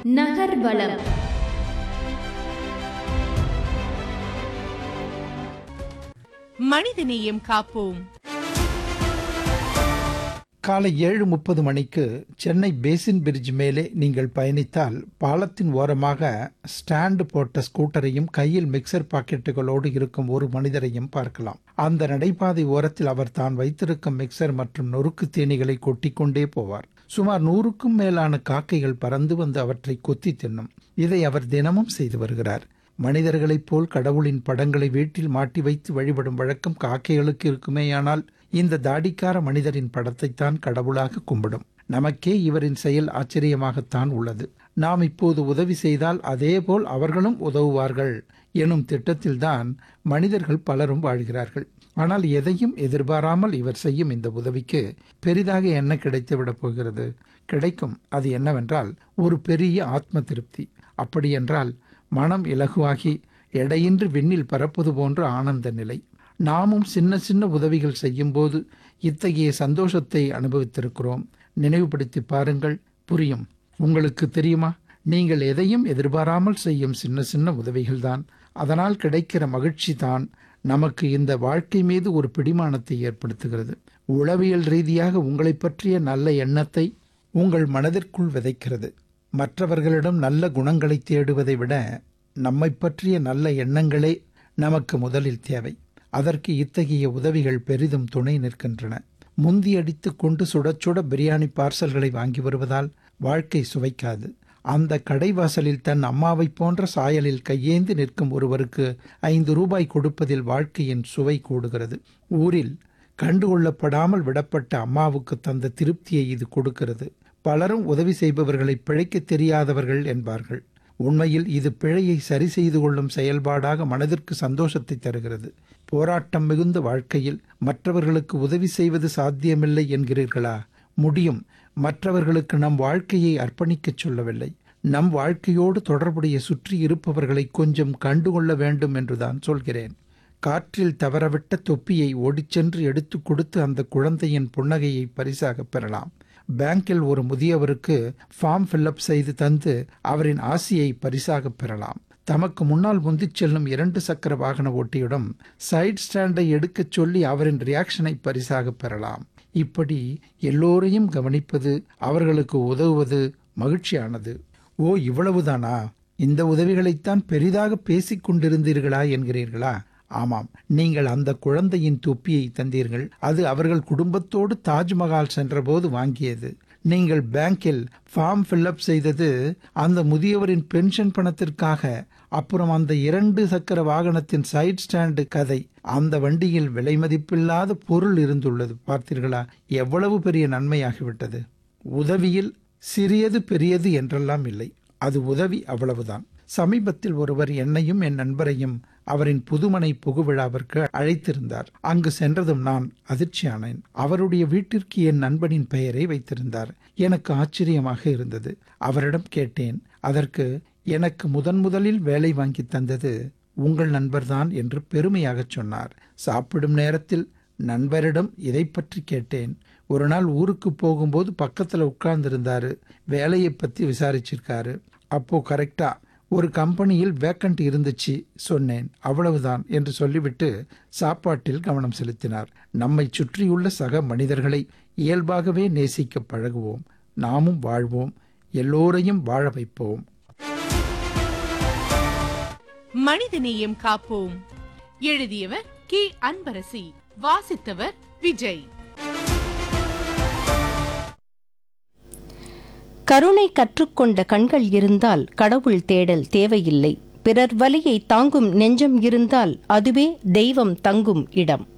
நகர்வலம் மனிதநேயம் காப்போம் காலை ஏழு முப்பது மணிக்கு சென்னை பேசின் பிரிட்ஜ் மேலே நீங்கள் பயணித்தால் பாலத்தின் ஓரமாக ஸ்டாண்டு போட்ட ஸ்கூட்டரையும் கையில் மிக்சர் பாக்கெட்டுகளோடு இருக்கும் ஒரு மனிதரையும் பார்க்கலாம் அந்த நடைபாதை ஓரத்தில் அவர் தான் வைத்திருக்கும் மிக்சர் மற்றும் நொறுக்கு தீனிகளை கொட்டிக்கொண்டே போவார் சுமார் நூறுக்கும் மேலான காக்கைகள் பறந்து வந்து அவற்றை கொத்தி தின்னும் இதை அவர் தினமும் செய்து வருகிறார் மனிதர்களைப் போல் கடவுளின் படங்களை வீட்டில் மாட்டி வைத்து வழிபடும் வழக்கம் காக்கைகளுக்கு இருக்குமேயானால் இந்த தாடிக்கார மனிதரின் படத்தைத்தான் கடவுளாக கும்பிடும் நமக்கே இவரின் செயல் ஆச்சரியமாகத்தான் உள்ளது நாம் இப்போது உதவி செய்தால் அதேபோல் அவர்களும் உதவுவார்கள் எனும் திட்டத்தில்தான் மனிதர்கள் பலரும் வாழ்கிறார்கள் ஆனால் எதையும் எதிர்பாராமல் இவர் செய்யும் இந்த உதவிக்கு பெரிதாக என்ன கிடைத்துவிடப் போகிறது கிடைக்கும் அது என்னவென்றால் ஒரு பெரிய ஆத்ம திருப்தி அப்படியென்றால் மனம் இலகுவாகி எடையின்றி விண்ணில் பறப்பது போன்ற ஆனந்த நிலை நாமும் சின்ன சின்ன உதவிகள் செய்யும்போது இத்தகைய சந்தோஷத்தை அனுபவித்திருக்கிறோம் நினைவுபடுத்தி பாருங்கள் புரியும் உங்களுக்கு தெரியுமா நீங்கள் எதையும் எதிர்பாராமல் செய்யும் சின்ன சின்ன உதவிகள்தான் அதனால் கிடைக்கிற மகிழ்ச்சி தான் நமக்கு இந்த வாழ்க்கை மீது ஒரு பிடிமானத்தை ஏற்படுத்துகிறது உளவியல் ரீதியாக உங்களை பற்றிய நல்ல எண்ணத்தை உங்கள் மனதிற்குள் விதைக்கிறது மற்றவர்களிடம் நல்ல குணங்களை தேடுவதை விட நம்மை பற்றிய நல்ல எண்ணங்களே நமக்கு முதலில் தேவை அதற்கு இத்தகைய உதவிகள் பெரிதும் துணை நிற்கின்றன முந்தி அடித்து கொண்டு சுட சுட பிரியாணி பார்சல்களை வாங்கி வருவதால் வாழ்க்கை சுவைக்காது அந்த கடைவாசலில் தன் அம்மாவைப் போன்ற சாயலில் கையேந்தி நிற்கும் ஒருவருக்கு ஐந்து ரூபாய் கொடுப்பதில் வாழ்க்கையின் சுவை கூடுகிறது ஊரில் கண்டுகொள்ளப்படாமல் விடப்பட்ட அம்மாவுக்கு தந்த திருப்தியை இது கொடுக்கிறது பலரும் உதவி செய்பவர்களை பிழைக்க தெரியாதவர்கள் என்பார்கள் உண்மையில் இது பிழையை சரி செய்து கொள்ளும் செயல்பாடாக மனதிற்கு சந்தோஷத்தை தருகிறது போராட்டம் மிகுந்த வாழ்க்கையில் மற்றவர்களுக்கு உதவி செய்வது சாத்தியமில்லை என்கிறீர்களா முடியும் மற்றவர்களுக்கு நம் வாழ்க்கையை அர்ப்பணிக்கச் சொல்லவில்லை நம் வாழ்க்கையோடு தொடர்புடைய சுற்றி இருப்பவர்களை கொஞ்சம் கண்டுகொள்ள வேண்டும் என்றுதான் சொல்கிறேன் காற்றில் தவறவிட்ட தொப்பியை ஓடிச்சென்று எடுத்து கொடுத்து அந்த குழந்தையின் புன்னகையை பரிசாக பெறலாம் பேங்கில் ஒரு முதியவருக்கு ஃபார்ம் ஃபில்அப் செய்து தந்து அவரின் ஆசியை பரிசாக பெறலாம் தமக்கு முன்னால் முந்திச் செல்லும் இரண்டு சக்கர வாகன ஓட்டியிடம் சைட் ஸ்டாண்டை எடுக்கச் சொல்லி அவரின் ரியாக்ஷனை பரிசாக பெறலாம் இப்படி எல்லோரையும் கவனிப்பது அவர்களுக்கு உதவுவது மகிழ்ச்சியானது ஓ இவ்வளவுதானா இந்த உதவிகளைத்தான் பெரிதாக பேசிக் கொண்டிருந்தீர்களா என்கிறீர்களா ஆமாம் நீங்கள் அந்த குழந்தையின் தொப்பியை தந்தீர்கள் அது அவர்கள் குடும்பத்தோடு தாஜ்மஹால் சென்றபோது வாங்கியது நீங்கள் பேங்கில் ஃபார்ம் ஃபில்அப் செய்தது அந்த முதியவரின் பென்ஷன் பணத்திற்காக அப்புறம் அந்த இரண்டு சக்கர வாகனத்தின் சைட் ஸ்டாண்டு கதை அந்த வண்டியில் விலை மதிப்பில்லாத பொருள் இருந்துள்ளது பார்த்தீர்களா எவ்வளவு பெரிய நன்மையாகிவிட்டது உதவியில் சிறியது பெரியது என்றெல்லாம் இல்லை அது உதவி அவ்வளவுதான் சமீபத்தில் ஒருவர் என்னையும் என் நண்பரையும் அவரின் புதுமனை புகுவிழாவிற்கு அழைத்திருந்தார் அங்கு சென்றதும் நான் அதிர்ச்சியானேன் அவருடைய வீட்டிற்கு என் நண்பனின் பெயரை வைத்திருந்தார் எனக்கு ஆச்சரியமாக இருந்தது அவரிடம் கேட்டேன் அதற்கு எனக்கு முதன் முதலில் வேலை வாங்கி தந்தது உங்கள் நண்பர்தான் என்று பெருமையாகச் சொன்னார் சாப்பிடும் நேரத்தில் நண்பரிடம் இதை பற்றி கேட்டேன் ஒரு நாள் ஊருக்கு போகும்போது பக்கத்தில் உட்கார்ந்திருந்தாரு வேலையை பற்றி விசாரிச்சிருக்காரு அப்போ கரெக்டா ஒரு கம்பெனியில் வேக்கண்ட் இருந்துச்சு சொன்னேன் அவ்வளவுதான் என்று சொல்லிவிட்டு சாப்பாட்டில் கவனம் செலுத்தினார் நம்மை சுற்றியுள்ள சக மனிதர்களை இயல்பாகவே நேசிக்க பழகுவோம் நாமும் வாழ்வோம் எல்லோரையும் வாழ வைப்போம் மனிதநேயம் காப்போம் எழுதியவர் கி அன்பரசி வாசித்தவர் விஜய் கருணை கற்றுக்கொண்ட கண்கள் இருந்தால் கடவுள் தேடல் தேவையில்லை பிறர் வலியை தாங்கும் நெஞ்சம் இருந்தால் அதுவே தெய்வம் தங்கும் இடம்